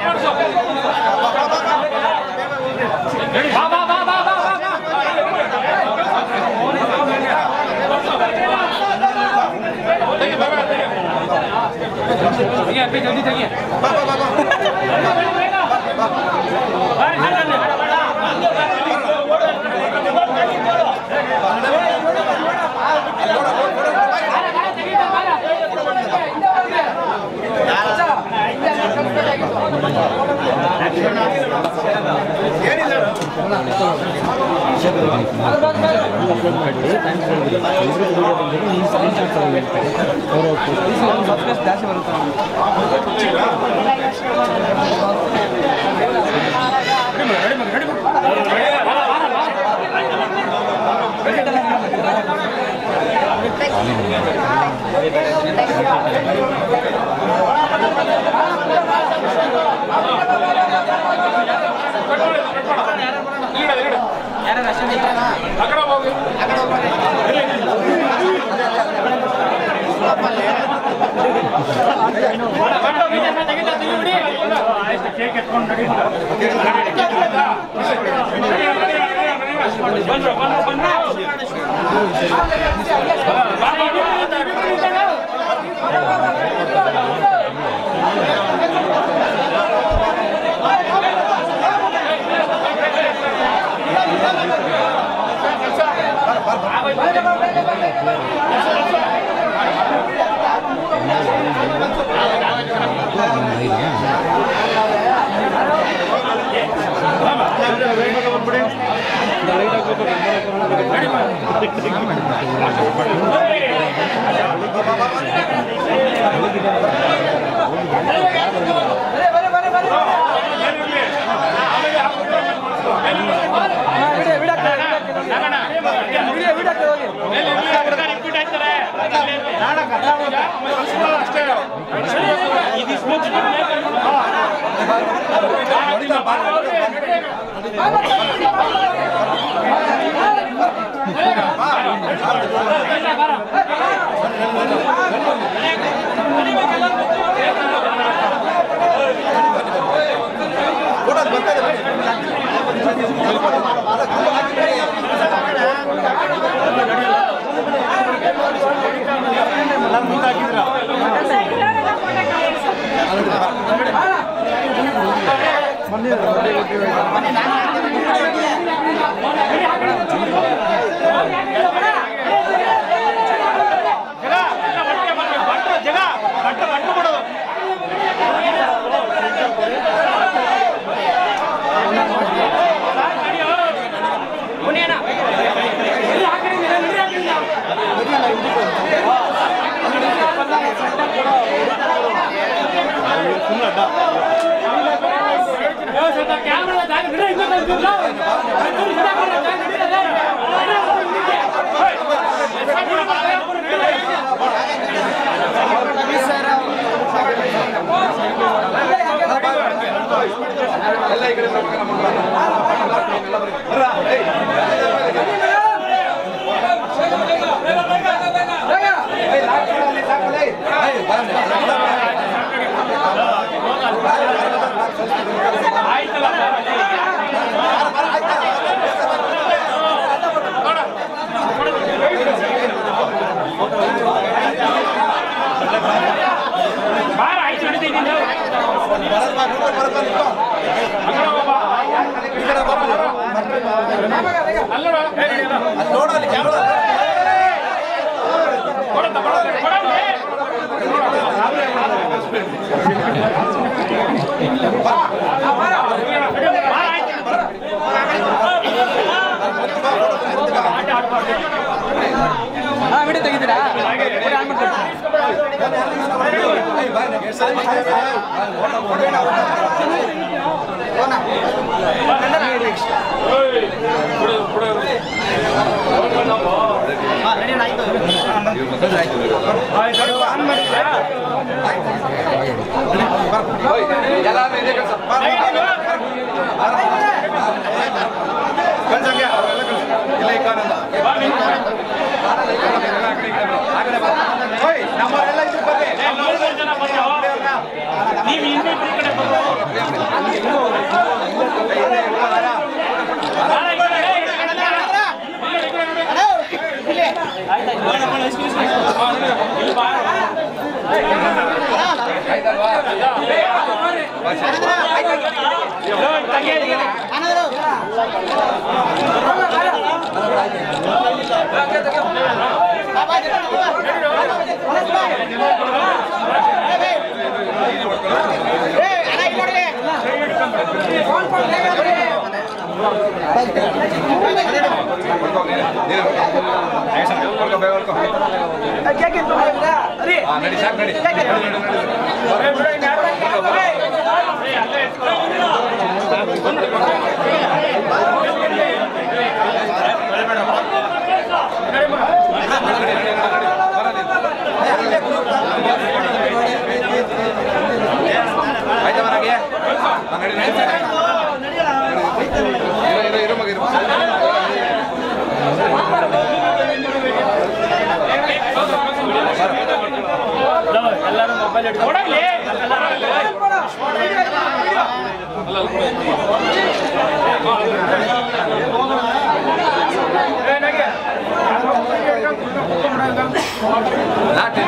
Video ತೆಗಿತೀರಾ video on ಮಾಡ್ಕೊಡ್ತೀನಿ ನಮ್ಮವರೆಲ್ಲ ಇದ್ರ ಬಗ್ಗೆ ನೀವು ಇನ್ನಿಬ್ರು ಈ ಕಡೆ ಬರ್ಬೇಕು ನಡಿ ಸಾಕು ನಡಿ ಆಯ್ತಾ ಮನೆಗೆ ನಡಿ ನಡಿ ಇರು ಇರು ಇರು ಮಗ ಇರು ಎಲ್ಲರೂ ಮೊಬೈಲ್ ಇಟ್ಕೊಂಡು ನಾಟಿ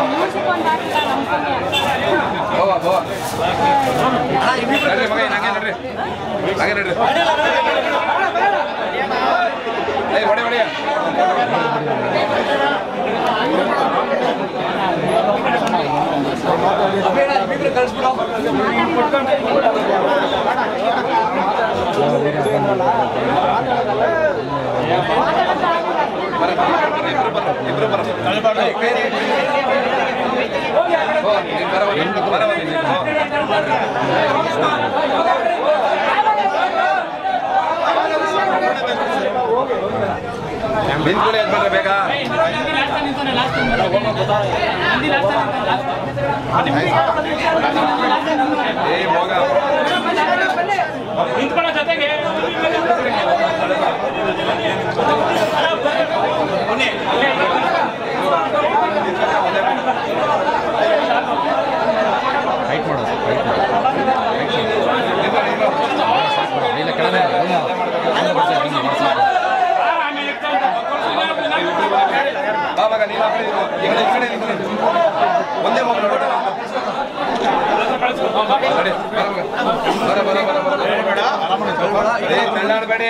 ಹೋವ ಹೋವ ನಡ್ರಿ ಮಗ ನಂಗೆ ನಡ್ರಿ ನಂಗೆ ನಡ್ರಿ ಏಯ್ ಹೊಡಿ ಹೊಡಿ ಇಬ್ರು ಬರ ಇಬ್ರು ಬರ ಹೋ ನೀನ್ ಬರವ ನೀನ್ ಬರವ ನೀನ್ ಹೋ. ನಿಂತ್ಕೊಳ್ಳಿ ಅದ್ ಬರ್ರಿ ಬೇಗ ಏ ಹೋಗ ನಿಂತ್ಕೊಳ್ಳೋ ಜೊತೆಗೆ ಬಾ ಮಗ ನೀನು ಆ ಕಡೆ ಇರು. ಈ ಕಡೆ ಈ ಕಡೆ ಈ ಕಡೆ ಒಂದೇ ಮಗ ನೋಡೋಣ ನಡಿ, ಬರ ಮಗ. ಬರ ಬರ ಬರ ಬರ ಏ ತಳ್ಳಾಡ್ಬೇಡಿ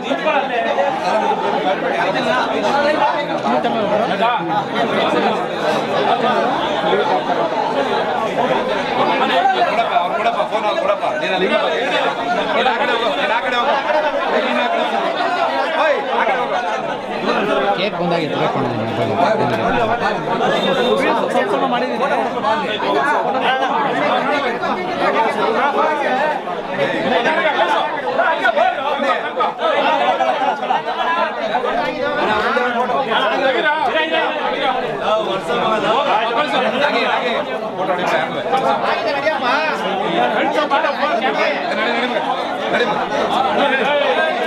ಕೊಡಪ್ಪ ಅವ್ರು ಕೊಡಪ್ಪ ಫೋನ್ ಅವ್ರು ಕೊಡಪ್ಪ ನೀನು ಅಲ್ಲಿ ಇರು. ನೀನು ಆ ಕಡೆ ಹೋಗು ನೀನು ಆ ಕಡೆ ಹೋಗು ನೀನು ಆ ಕಡೆ ಹೋಗು. ಓಯ್, ಆ ಕಡೆ ಹೋಗು ಕೇಕ್ ಬಂದಾಗಿತ್ತು ಹಾಗೆ ಹಾಗೆ ಫೋಟೋ ಹೊಡಿಪ್ಪ ಯಾರ್ದು? ನಡಿ ನಡಿ ಮಗ ನಡಿ ಮಗ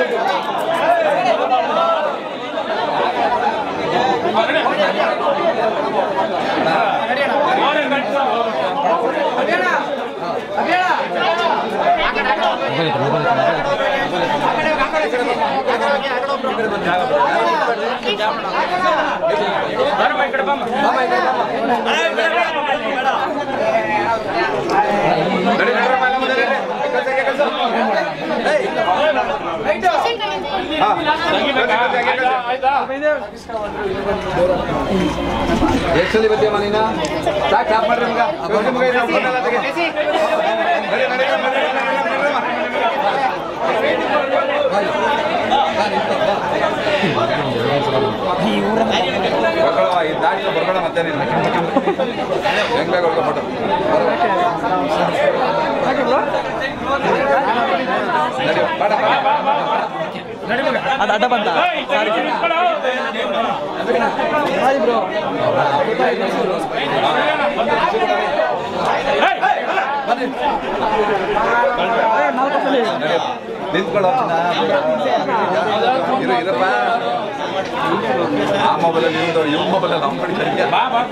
ನಡಿ ನಡ್ರಪ್ಪ ಎಲ್ಲ ಮುಂದೆ ನಡಿ. ಕೆಲ್ಸಕ್ಕೆ ಕೆಲ್ಸ. ಹಾ. ಕೆಲ್ಸಕ್ಕೆ ಕೆಲ್ಸ. ಎಷ್ಟು ಸಲ ಬರ್ತೀಯಮ್ಮ ನೀನು ಸಾಕು ಸ್ಟಾಪ್ ಮಾಡ್ರಿ ಮಗ ದೊಡ್ಡ ಮಗ ಇದೆ, ಫೋನ್ ಎಲ್ಲ ತೆಗಿ. ನಡಿ, ನಡಿ, ನಡಿ, ನಡಿ, ನಡಿ, ನಡಿ, ನಡಿ. ಬರ್ಕೊಳವ, ಈ ದಾರಿ ಬರ್ಬೇಡ ಮತ್ತೆ ನೀನು ಹೆಂಗ್ ಬೇಕು ಹೊಡ್ಕೊ ಫೋಟೋ. ನಡಿ, ಬಾಡ, ಬಾಡ. ಅದು ಅಡ್ಡ ಬಂತ ನಡಿ. ನಿಂತ್ಕೊಳ್ಳೋ ಇರು ಇರಪ್ಪ ಆ ಮೊಬೈಲಲ್ಲಿ ಇವ್ದು ಇವ್ನ ಮೊಬೈಲಲ್ಲಿ ನಮ್ಮ ಕಡೆ ಕರಿಯ.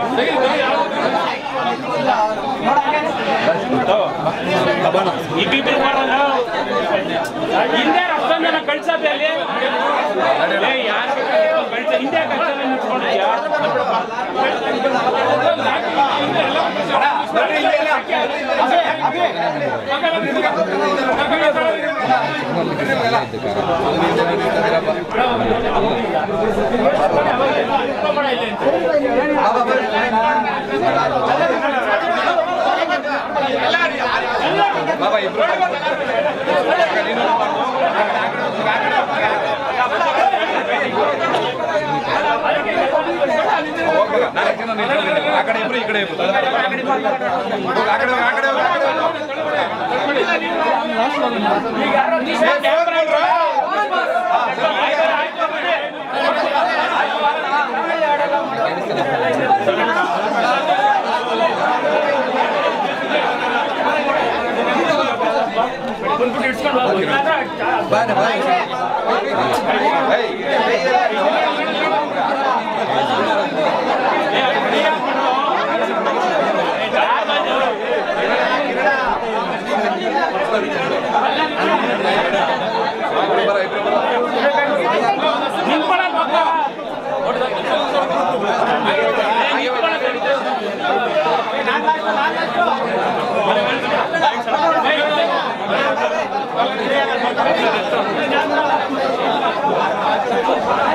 ಇಬ್ಬಿಬ್ರು ಮಾಡೋಣ ಹಿಂದೆ ಅಷ್ಟೊಂದು ಜನ ಕಳ್ಸೋದು ಅಲ್ಲಿ ಏ, ಯಾರು ಬೇಕಾದ್ರೂ ಕಳ್ಸ ಹಿಂದೆ ಕಳ್ಸೋದು ನಿಂತ್ಕೊಂಡು ಬರ್ರಿ ಇಲ್ಲಿ ಇಲ್ಲ. ಬಾಬಾ ಬರ್ರಿ. ಬಾಬಾ ಇಬ್ರು ಹೋಗ್ಬೇಕ. ನಾಲ್ಕು ಜನ ನಿಂತ್ಕೊಂಡಿದ್ದೀವಿ. ಆ ಕಡೆ ಇಬ್ರು ಈ ಕಡೆ ಇಬ್ರು ಹೋಗು, ಆ ಕಡೆ ಹೋಗು, ಆ ಕಡೆ ಹೋಗು, ಆ ಕಡೆ ಹೋಗು. ಬಾಯ್ ಬಾಯ್ ಏಯ್ ಇಬ್ರು ಬರ ಇಬ್ರು ಬರ ¡Vamos!